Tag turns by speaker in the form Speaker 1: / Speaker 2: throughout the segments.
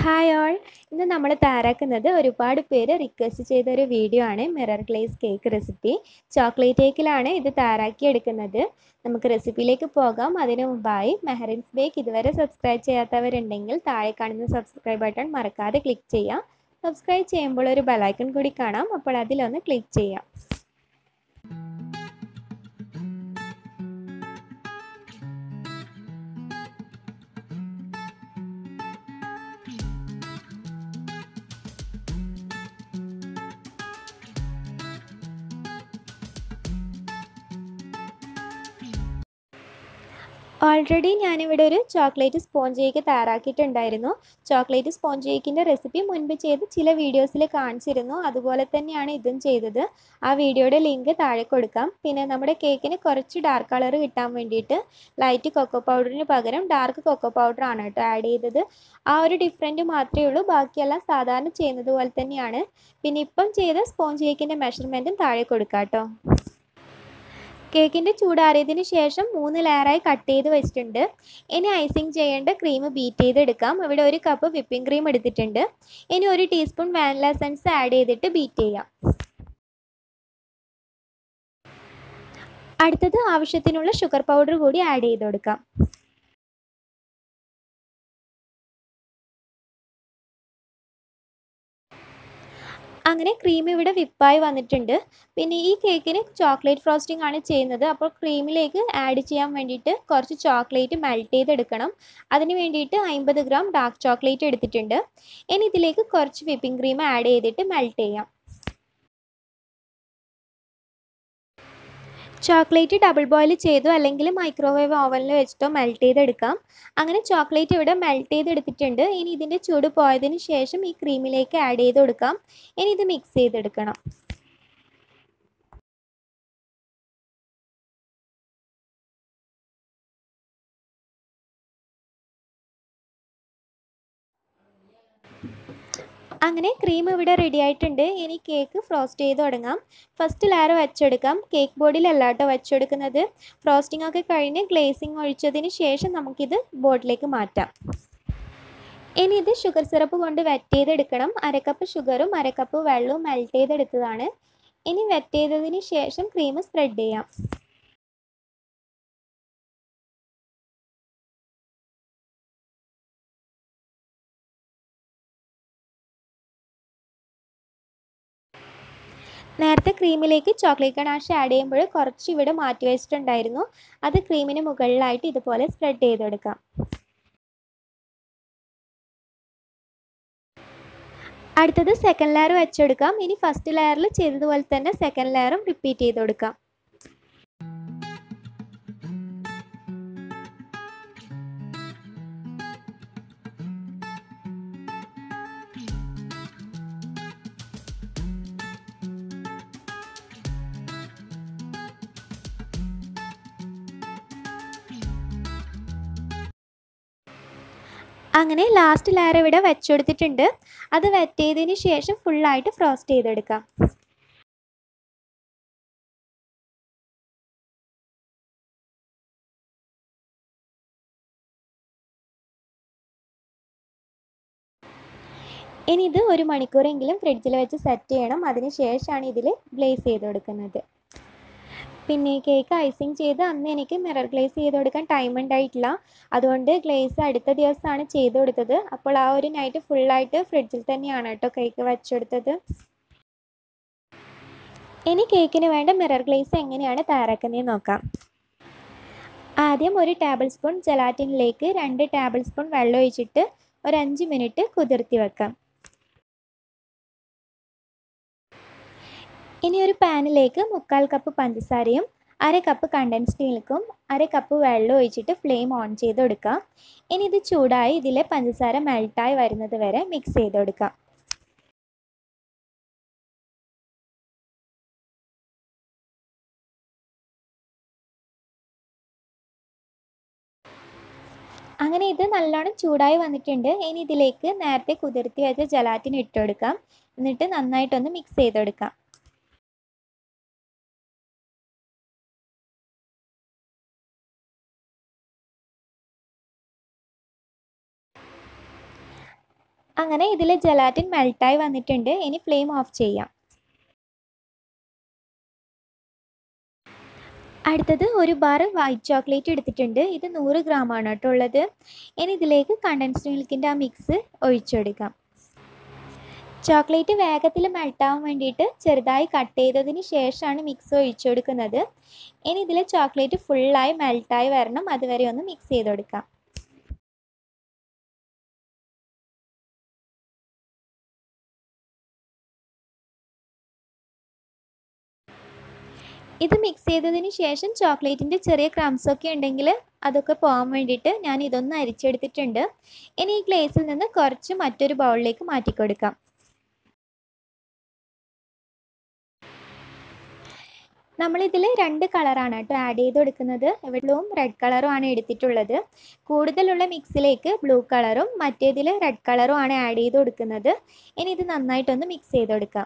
Speaker 1: hi all ഇന്ന് നമ്മൾ തയ്യാറാക്കുന്നത് ഒരുപാട് പേര് റിക്വസ്റ്റ് ചെയ്ത ഒരു വീഡിയോ ആണ് mirror glaze cake recipe chocolate കേക്കിലാണ് ഇത് തയ്യാറാക്കി എടുക്കുന്നത് നമുക്ക് റെസിപ്പിയിലേക്ക് പോകാം അതിനു മുമ്പായി മെഹറിൻസ് ബേക്ക് ഇതുവരെ സബ്സ്ക്രൈബ് ചെയ്യാത്തവരുണ്ടെങ്കിൽ താഴെ കാണുന്ന സബ്സ്ക്രൈബ് ബട്ടൺ മറക്കാതെ ക്ലിക്ക് ചെയ്യാം സബ്സ്ക്രൈബ് ചെയ്യുമ്പോൾ ഒരു ബെലൈക്കൺ കൂടി കാണാം അപ്പോൾ അതിലൊന്ന് ക്ലിക്ക് ചെയ്യാം ഓൾറെഡി ഞാനിവിടെ ഒരു ചോക്ലേറ്റ് സ്പോഞ്ച് കേക്ക് തയ്യാറാക്കിയിട്ടുണ്ടായിരുന്നു ചോക്ലേറ്റ് സ്പോഞ്ച് കേക്കിൻ്റെ റെസിപ്പി മുൻപ് ചെയ്ത് ചില വീഡിയോസിൽ കാണിച്ചിരുന്നു അതുപോലെ തന്നെയാണ് ഇതും ചെയ്തത് ആ വീഡിയോയുടെ ലിങ്ക് താഴെ കൊടുക്കാം പിന്നെ നമ്മുടെ കേക്കിന് കുറച്ച് ഡാർക്ക് കളർ കിട്ടാൻ വേണ്ടിയിട്ട് ലൈറ്റ് കൊക്കോ പൗഡറിന് പകരം ഡാർക്ക് കൊക്കോ പൗഡറാണ് കേട്ടോ ആഡ് ചെയ്തത് ആ ഒരു ഡിഫറൻറ്റ് മാത്രമേ ഉള്ളൂ ബാക്കിയെല്ലാം സാധാരണ ചെയ്യുന്നത് പോലെ തന്നെയാണ് പിന്നെ ഇപ്പം ചെയ്ത സ്പോഞ്ച് കേക്കിൻ്റെ മെഷർമെൻറ്റും താഴെ കൊടുക്കാം കേട്ടോ കേക്കിൻ്റെ ചൂടാറിയതിന് ശേഷം മൂന്ന് ലെയറായി കട്ട് ചെയ്ത് വെച്ചിട്ടുണ്ട് ഇനി ഐസിങ് ചെയ്യേണ്ട ക്രീം ബീറ്റ് ചെയ്തെടുക്കാം ഇവിടെ ഒരു കപ്പ് വിപ്പിംഗ് ക്രീം എടുത്തിട്ടുണ്ട് ഇനി ഒരു ടീസ്പൂൺ വാനില സെൻസ് ആഡ് ചെയ്തിട്ട് ബീറ്റ് ചെയ്യാം അടുത്തത് ആവശ്യത്തിനുള്ള ഷുഗർ പൗഡർ കൂടി ആഡ് ചെയ്ത് കൊടുക്കാം അങ്ങനെ ക്രീം ഇവിടെ വിപ്പായി വന്നിട്ടുണ്ട് പിന്നെ ഈ കേക്കിന് ചോക്ലേറ്റ് ഫ്രോസ്റ്റിംഗ് ആണ് ചെയ്യുന്നത് അപ്പോൾ ക്രീമിലേക്ക് ആഡ് ചെയ്യാൻ വേണ്ടിയിട്ട് കുറച്ച് ചോക്ലേറ്റ് മെൽറ്റ് ചെയ്തെടുക്കണം അതിന് വേണ്ടിയിട്ട് അമ്പത് ഗ്രാം ഡാർക്ക് ചോക്ലേറ്റ് എടുത്തിട്ടുണ്ട് ഇനി ഇതിലേക്ക് കുറച്ച് വിപ്പിംഗ് ക്രീം ആഡ് ചെയ്തിട്ട് മെൽറ്റ് ചെയ്യാം ചോക്ലേറ്റ് ഡബിൾ ബോയിൽ ചെയ്തു അല്ലെങ്കിൽ മൈക്രോവേവ് ഓവനിൽ വെച്ചിട്ടോ മെൽറ്റ് ചെയ്തെടുക്കാം അങ്ങനെ ചോക്ലേറ്റ് ഇവിടെ മെൽറ്റ് ചെയ്തെടുത്തിട്ടുണ്ട് ഇനി ഇതിൻ്റെ ചൂട് പോയതിന് ശേഷം ഈ ക്രീമിലേക്ക് ആഡ് ചെയ്ത് കൊടുക്കാം ഇനി ഇത് മിക്സ് ചെയ്തെടുക്കണം അങ്ങനെ ക്രീം ഇവിടെ റെഡി ആയിട്ടുണ്ട് ഇനി കേക്ക് ഫ്രോസ്റ്റ് ചെയ്ത് തുടങ്ങാം ഫസ്റ്റ് ലെയർ വെച്ചെടുക്കാം കേക്ക് ബോർഡിലല്ല കേട്ടോ വെച്ചെടുക്കുന്നത് ഫ്രോസ്റ്റിംഗ് ഒക്കെ കഴിഞ്ഞ് ഗ്ലേസിങ് ഒഴിച്ചതിന് ശേഷം നമുക്കിത് ബോർഡിലേക്ക് മാറ്റാം ഇനി ഇത് ഷുഗർ സിറപ്പ് കൊണ്ട് വെറ്റ് ചെയ്തെടുക്കണം അരക്കപ്പ് ഷുഗറും അരക്കപ്പ് വെള്ളവും മെൽറ്റ് ചെയ്തെടുത്തതാണ് ഇനി വെറ്റ് ചെയ്തതിന് ശേഷം ക്രീം സ്പ്രെഡ് ചെയ്യാം നേരത്തെ ക്രീമിലേക്ക് ചോക്ലേറ്റ് ഗണാഷ് ആഡ് ചെയ്യുമ്പോൾ കുറച്ച് ഇവിടെ മാറ്റി വെച്ചിട്ടുണ്ടായിരുന്നു അത് ക്രീമിന് മുകളിലായിട്ട് ഇതുപോലെ സ്പ്രെഡ് ചെയ്തെടുക്കാം അടുത്തത് സെക്കൻഡ് ലെയർ വെച്ചെടുക്കാം ഇനി ഫസ്റ്റ് ലെയറിൽ ചെയ്തതുപോലെ തന്നെ സെക്കൻഡ് ലെയറും റിപ്പീറ്റ് ചെയ്ത് കൊടുക്കാം അങ്ങനെ ലാസ്റ്റ് ലെയർ ഇവിടെ വെച്ചെടുത്തിട്ടുണ്ട് അത് വെറ്റ് ചെയ്തതിന് ശേഷം ഫുള്ളായിട്ട് ഫ്രോസ്റ്റ് ചെയ്തെടുക്കാം ഇനി ഇത് ഒരു മണിക്കൂറെങ്കിലും ഫ്രിഡ്ജിൽ വെച്ച് സെറ്റ് ചെയ്യണം അതിന് ശേഷമാണ് ഇതിൽ ഗ്ലേസ് ചെയ്ത് കൊടുക്കുന്നത് പിന്നെ കേക്ക് ഐസിങ് ചെയ്ത് അന്ന് എനിക്ക് മിറർ ഗ്ലേസ് ചെയ്ത് കൊടുക്കാൻ ടൈം ഉണ്ടായിട്ടില്ല അതുകൊണ്ട് ഗ്ലേസ് അടുത്ത ദിവസമാണ് ചെയ്ത് കൊടുത്തത് അപ്പോൾ ആ ഒരു നൈറ്റ് ഫുള്ളായിട്ട് ഫ്രിഡ്ജിൽ തന്നെയാണ് കേട്ടോ കേക്ക് വെച്ചെടുത്തത് ഇനി കേക്കിന് വേണ്ട മിറർ ഗ്ലേസ് എങ്ങനെയാണ് തയ്യാറാക്കുന്നതെന്ന് നോക്കാം ആദ്യം ഒരു ടേബിൾ സ്പൂൺ ജലാറ്റിനിലേക്ക് രണ്ട് ടേബിൾ സ്പൂൺ വെള്ളം ഒഴിച്ചിട്ട് ഒരു അഞ്ച് മിനിറ്റ് കുതിർത്തി വെക്കാം ഇനി ഒരു പാനിലേക്ക് മുക്കാൽ കപ്പ് പഞ്ചസാരയും അര കപ്പ് കണ്ടൻസ്ഡ് മിൽക്കും അര കപ്പ് വെള്ളം ഒഴിച്ചിട്ട് ഫ്ലെയിം ഓൺ ചെയ്ത് കൊടുക്കാം ഇനി ഇത് ചൂടായി ഇതിലെ പഞ്ചസാര മെൽട്ടായി വരുന്നത് വരെ മിക്സ് ചെയ്ത് കൊടുക്കാം അങ്ങനെ ഇത് നല്ലോണം ചൂടായി വന്നിട്ടുണ്ട് ഇനി ഇതിലേക്ക് നേരത്തെ കുതിർത്തി വെച്ച ജലാറ്റിൻ ഇട്ട് കൊടുക്കാം എന്നിട്ട് നന്നായിട്ടൊന്ന് മിക്സ് ചെയ്ത് കൊടുക്കാം അങ്ങനെ ഇതിൽ ജലാറ്റിൻ മെൽട്ടായി വന്നിട്ടുണ്ട് ഇനി ഫ്ലെയിം ഓഫ് ചെയ്യാം അടുത്തത് ഒരു ബാർ വൈറ്റ് ചോക്ലേറ്റ് എടുത്തിട്ടുണ്ട് ഇത് നൂറ് ഗ്രാമാണ് കേട്ടോ ഉള്ളത് ഇനി ഇതിലേക്ക് കണ്ടൻസ്ഡ് മിൽക്കിൻ്റെ ആ മിക്സ് ഒഴിച്ചെടുക്കാം ചോക്ലേറ്റ് വേഗത്തിൽ മെൽട്ടാവാൻ വേണ്ടിയിട്ട് ചെറുതായി കട്ട് ചെയ്തതിന് ശേഷമാണ് മിക്സ് ഒഴിച്ചു കൊടുക്കുന്നത് ഇനി ഇതിൽ ചോക്ലേറ്റ് ഫുള്ളായി മെൽട്ടായി വരണം അതുവരെ ഒന്ന് മിക്സ് ചെയ്ത് കൊടുക്കാം ഇത് മിക്സ് ചെയ്തതിന് ശേഷം ചോക്ലേറ്റിൻ്റെ ചെറിയ ക്രംസ് ഒക്കെ ഉണ്ടെങ്കിൽ അതൊക്കെ പോകാൻ വേണ്ടിയിട്ട് ഞാൻ ഇതൊന്ന് അരിച്ചെടുത്തിട്ടുണ്ട് ഇനി ഈ ഗ്ലേസിൽ നിന്ന് കുറച്ച് മറ്റൊരു ബൗളിലേക്ക് മാറ്റി കൊടുക്കാം നമ്മളിതിൽ രണ്ട് കളറാണ് കേട്ടോ ആഡ് ചെയ്ത് കൊടുക്കുന്നത് ബ്ലൂവും റെഡ് കളറും ആണ് എടുത്തിട്ടുള്ളത് കൂടുതലുള്ള മിക്സിലേക്ക് ബ്ലൂ കളറും മറ്റേതിൽ റെഡ് കളറും ആണ് ആഡ് ചെയ്ത് കൊടുക്കുന്നത് ഇനി ഇത് നന്നായിട്ടൊന്ന് മിക്സ് ചെയ്ത് കൊടുക്കാം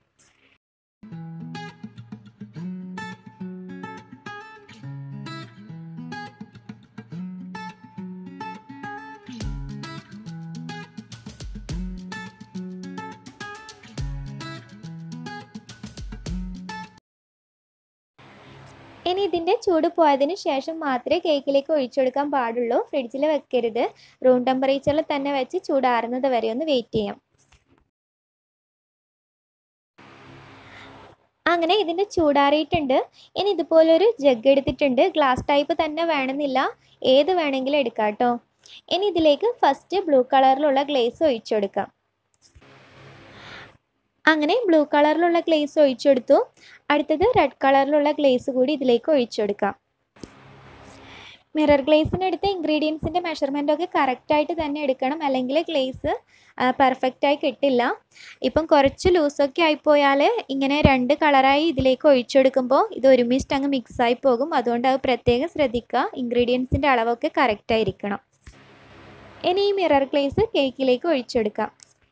Speaker 1: ഇനി ഇതിൻ്റെ ചൂട് പോയതിന് ശേഷം മാത്രമേ കേക്കിലേക്ക് ഒഴിച്ചെടുക്കാൻ പാടുള്ളൂ ഫ്രിഡ്ജിൽ വെക്കരുത് റൂം ടെമ്പറേച്ചറിൽ തന്നെ വെച്ച് ചൂടാറുന്നത് വരെ ഒന്ന് വെയിറ്റ് ചെയ്യാം അങ്ങനെ ഇതിൻ്റെ ചൂടാറിയിട്ടുണ്ട് ഇനി ഇതുപോലൊരു ജഗ് എടുത്തിട്ടുണ്ട് ഗ്ലാസ് ടൈപ്പ് തന്നെ വേണമെന്നില്ല ഏത് വേണമെങ്കിലും എടുക്കാം കേട്ടോ ഇനി ഇതിലേക്ക് ഫസ്റ്റ് ബ്ലൂ കളറിലുള്ള ഗ്ലേസ് ഒഴിച്ചു കൊടുക്കാം അങ്ങനെ ബ്ലൂ കളറിലുള്ള ഗ്ലേസ് ഒഴിച്ചെടുത്തു അടുത്തത് റെഡ് കളറിലുള്ള ഗ്ലേസ് കൂടി ഇതിലേക്ക് ഒഴിച്ചെടുക്കാം മിറർ ഗ്ലേസിനെടുത്ത ഇൻഗ്രീഡിയൻസിൻ്റെ മെഷർമെൻറ്റൊക്കെ കറക്റ്റായിട്ട് തന്നെ എടുക്കണം അല്ലെങ്കിൽ ഗ്ലേസ് പെർഫെക്റ്റായി കിട്ടില്ല ഇപ്പം കുറച്ച് ലൂസൊക്കെ ആയിപ്പോയാൽ ഇങ്ങനെ രണ്ട് കളറായി ഇതിലേക്ക് ഒഴിച്ചെടുക്കുമ്പോൾ ഇത് ഒരുമിച്ചിട്ട് അങ്ങ് മിക്സായി പോകും അതുകൊണ്ട് അത് പ്രത്യേകം ശ്രദ്ധിക്കുക ഇൻഗ്രീഡിയൻസിൻ്റെ അളവൊക്കെ കറക്റ്റായിരിക്കണം ഇനി ഈ മിറർ ഗ്ലേസ് കേക്കിലേക്ക് ഒഴിച്ചെടുക്കാം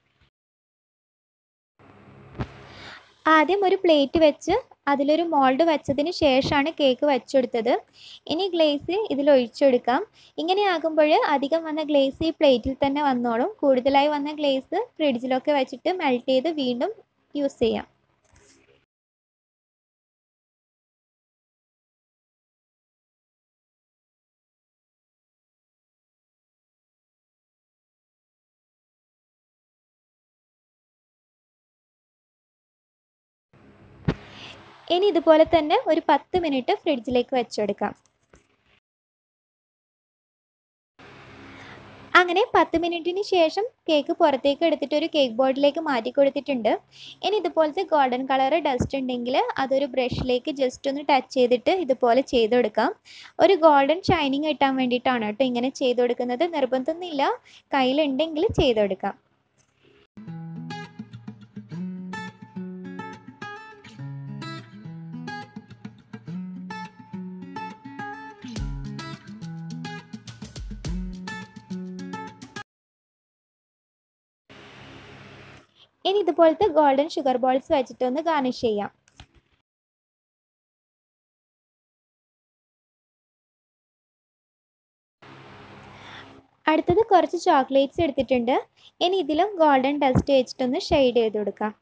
Speaker 1: ആദ്യം ഒരു പ്ലേറ്റ് വെച്ച് അതിലൊരു മോൾഡ് വെച്ചതിന് ശേഷമാണ് കേക്ക് വെച്ചെടുത്തത് ഇനി ഗ്ലേസ് ഇതിൽ ഒഴിച്ചെടുക്കാം ഇങ്ങനെ ആകുമ്പോൾ അധികം വന്ന ഗ്ലേസ് ഈ പ്ലേറ്റിൽ തന്നെ വന്നോളും കൂടുതലായി വന്ന ഗ്ലേസ് ഫ്രിഡ്ജിലൊക്കെ വെച്ചിട്ട് മെൽറ്റ് ചെയ്ത് വീണ്ടും യൂസ് ചെയ്യാം ഇനി ഇതുപോലെ തന്നെ ഒരു പത്ത് മിനിറ്റ് ഫ്രിഡ്ജിലേക്ക് വെച്ചെടുക്കാം അങ്ങനെ പത്ത് മിനിറ്റിന് ശേഷം കേക്ക് പുറത്തേക്ക് എടുത്തിട്ട് ഒരു കേക്ക് ബോർഡിലേക്ക് മാറ്റി കൊടുത്തിട്ടുണ്ട് ഇനി ഇതുപോലത്തെ ഗോൾഡൻ കളർ ഡസ്റ്റ് ഉണ്ടെങ്കിൽ അതൊരു ബ്രഷിലേക്ക് ജസ്റ്റ് ഒന്ന് ടച്ച് ചെയ്തിട്ട് ഇതുപോലെ ചെയ്തെടുക്കാം ഒരു ഗോൾഡൻ ഷൈനിങ് കിട്ടാൻ വേണ്ടിയിട്ടാണ് കേട്ടോ ഇങ്ങനെ ചെയ്ത് കൊടുക്കുന്നത് നിർബന്ധമൊന്നുമില്ല കയ്യിലുണ്ടെങ്കിൽ ചെയ്തെടുക്കാം ഇനി ഇതുപോലത്തെ ഗോൾഡൻ ഷുഗർ ബോൾസ് വെച്ചിട്ടൊന്ന് ഗാർണിഷ് ചെയ്യാം അടുത്തത് കുറച്ച് ചോക്ലേറ്റ്സ് എടുത്തിട്ടുണ്ട് ഇനി ഇതിലും ഗോൾഡൻ ഡസ്റ്റ് വെച്ചിട്ടൊന്ന് ഷെയ്ഡ് ചെയ്ത് കൊടുക്കാം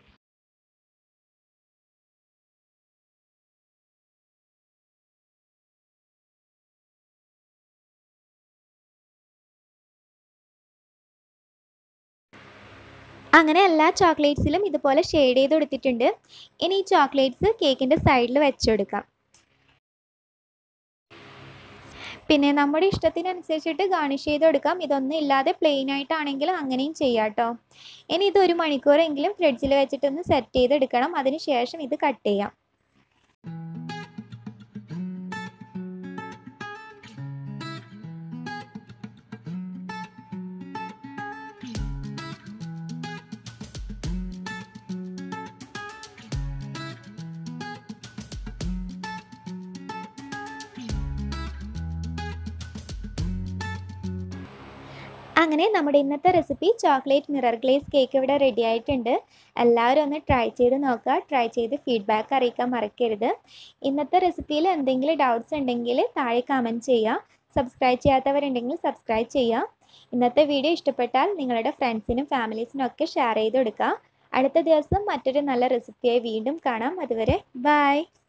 Speaker 1: അങ്ങനെ എല്ലാ ചോക്ലേറ്റ്സിലും ഇതുപോലെ ഷെയ്ഡ് ചെയ്ത് കൊടുത്തിട്ടുണ്ട് ഇനി ഈ ചോക്ലേറ്റ്സ് കേക്കിൻ്റെ സൈഡിൽ വെച്ചെടുക്കാം പിന്നെ നമ്മുടെ ഇഷ്ടത്തിനനുസരിച്ചിട്ട് ഗാർണിഷ് ചെയ്ത് കൊടുക്കാം ഇതൊന്നും ഇല്ലാതെ പ്ലെയിൻ ആയിട്ടാണെങ്കിൽ അങ്ങനെയും ചെയ്യാം കേട്ടോ ഇനി ഇത് ഒരു മണിക്കൂറെങ്കിലും ഫ്രിഡ്ജിൽ വെച്ചിട്ടൊന്ന് സെറ്റ് ചെയ്തെടുക്കണം അതിന് ശേഷം ഇത് കട്ട് ചെയ്യാം അങ്ങനെ നമ്മുടെ ഇന്നത്തെ recipe chocolate mirror glaze cake ഇവിടെ റെഡി ആയിട്ടുണ്ട് എല്ലാവരും ഒന്ന് ട്രൈ ചെയ്ത് നോക്കുക ട്രൈ ചെയ്ത് ഫീഡ്ബാക്ക് അറിയിക്കാൻ മറക്കരുത് ഇന്നത്തെ റെസിപ്പിയിൽ എന്തെങ്കിലും ഡൗട്ട്സ് ഉണ്ടെങ്കിൽ താഴെ കമൻറ്റ് ചെയ്യുക സബ്സ്ക്രൈബ് ചെയ്യാത്തവരുണ്ടെങ്കിൽ സബ്സ്ക്രൈബ് ചെയ്യുക ഇന്നത്തെ വീഡിയോ ഇഷ്ടപ്പെട്ടാൽ നിങ്ങളുടെ ഫ്രണ്ട്സിനും ഫാമിലീസിനും ഒക്കെ ഷെയർ ചെയ്ത് കൊടുക്കുക അടുത്ത ദിവസം മറ്റൊരു നല്ല റെസിപ്പിയായി വീണ്ടും കാണാം അതുവരെ ബൈ